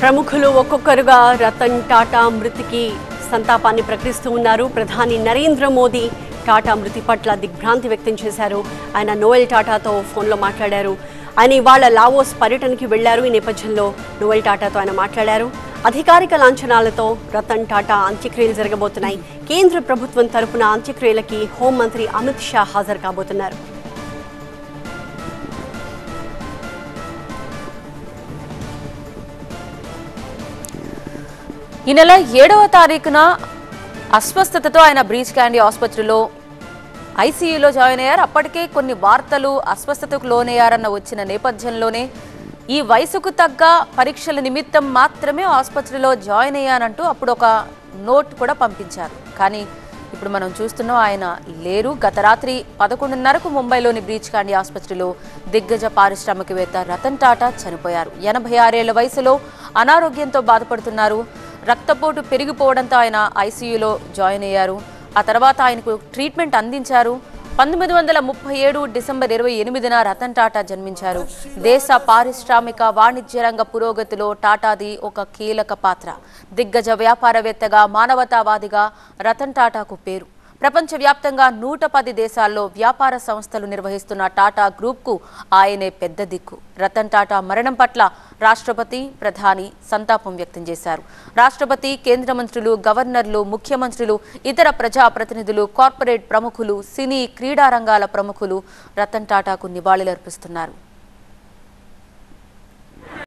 ప్రముఖులు ఒక్కొక్కరుగా రతన్ టాటా మృతికి సంతాపాన్ని ప్రకటిస్తూ ఉన్నారు ప్రధాని నరేంద్ర మోదీ టాటా మృతి పట్ల దిగ్భ్రాంతి వ్యక్తం చేశారు ఆయన నోయల్ టాటాతో ఫోన్లో మాట్లాడారు ఆయన ఇవాళ లావోస్ పర్యటనకి వెళ్లారు ఈ నేపథ్యంలో నోయల్ టాటాతో ఆయన మాట్లాడారు అధికారిక లాంఛనాలతో రతన్ టాటా అంత్యక్రియలు జరగబోతున్నాయి కేంద్ర ప్రభుత్వం తరపున అంత్యక్రియలకి హోంమంత్రి అమిత్ షా హాజరు కాబోతున్నారు ఈ నెల ఏడవ తారీఖున అస్వస్థతతో ఆయన బ్రీచ్ క్యాండీ ఆసుపత్రిలో ఐసీయూలో జాయిన్ అయ్యారు అప్పటికే కొన్ని వార్తలు అస్వస్థతకు లోనయ్యారన్న వచ్చిన నేపథ్యంలోనే ఈ వయసుకు తగ్గ పరీక్షల నిమిత్తం మాత్రమే ఆసుపత్రిలో జాయిన్ అయ్యానంటూ అప్పుడు ఒక నోట్ కూడా పంపించారు కానీ ఇప్పుడు మనం చూస్తున్నాం ఆయన లేరు గత రాత్రి పదకొండున్నరకు ముంబైలోని బ్రీచ్ కాండి ఆసుపత్రిలో దిగ్గజ పారిశ్రామికవేత్త రతన్ టాటా చనిపోయారు ఎనభై ఆరేళ్ల వయసులో అనారోగ్యంతో బాధపడుతున్నారు రక్తపోటు పెరిగిపోవడంతో ఆయన ఐసీయూలో జాయిన్ అయ్యారు ఆ తర్వాత ఆయనకు ట్రీట్మెంట్ అందించారు పంతొమ్మిది వందల ముప్పై ఏడు డిసెంబర్ ఇరవై ఎనిమిదిన రతన్ టాటా జన్మించారు దేశ పారిశ్రామిక వాణిజ్య రంగ పురోగతిలో టాటాది ఒక కీలక పాత్ర దిగ్గజ వ్యాపారవేత్తగా మానవతావాదిగా రతన్ టాటాకు పేరు ప్రపంచవ్యాప్తంగా నూట పది దేశాల్లో వ్యాపార సంస్థలు నిర్వహిస్తున్న టాటా గ్రూప్కు ఆయనే పెద్ద దిక్కు రతన్ టాటా మరణం పట్ల రాష్ట్రపతి ప్రధాని సంతాపం వ్యక్తం చేశారు రాష్ట్రపతి కేంద్ర మంత్రులు గవర్నర్లు ముఖ్యమంత్రులు ఇతర ప్రజాప్రతినిధులు కార్పొరేట్ ప్రముఖులు సినీ క్రీడా రంగాల ప్రముఖులు రతన్ టాటాకు నివాళులర్పిస్తున్నారు